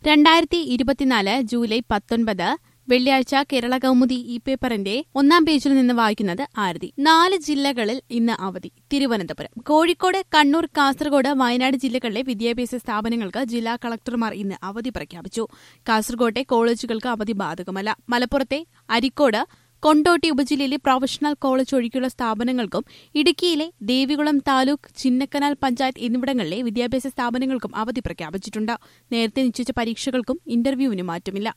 രണ്ടായിരത്തി ഇരുപത്തിനാല് ജൂലൈ പത്തൊൻപത് വെള്ളിയാഴ്ച കേരള കൗമുദി ഇ പേപ്പറിന്റെ ഒന്നാം പേജിൽ നിന്ന് വായിക്കുന്നത് ആരതി നാല് ജില്ലകളിൽ ഇന്ന് അവധി തിരുവനന്തപുരം കോഴിക്കോട് കണ്ണൂർ കാസർഗോഡ് വയനാട് ജില്ലകളിലെ വിദ്യാഭ്യാസ സ്ഥാപനങ്ങൾക്ക് ജില്ലാ കളക്ടർമാർ ഇന്ന് അവധി പ്രഖ്യാപിച്ചു കാസർഗോട്ടെ കോളേജുകൾക്ക് അവധി ബാധകമല്ല മലപ്പുറത്തെ അരിക്കോട് കൊണ്ടോട്ടി ഉപജില്ലയിലെ പ്രൊഫഷണൽ കോളേജ് ഒഴികെയുള്ള സ്ഥാപനങ്ങൾക്കും ഇടുക്കിയിലെ ദേവികുളം താലൂക്ക് ചിന്നക്കനാൽ പഞ്ചായത്ത് എന്നിവിടങ്ങളിലെ വിദ്യാഭ്യാസ സ്ഥാപനങ്ങൾക്കും അവധി പ്രഖ്യാപിച്ചിട്ടുണ്ട് നേരത്തെ നിശ്ചയിച്ച പരീക്ഷകൾക്കും ഇന്റർവ്യൂവിനും മാറ്റമില്ല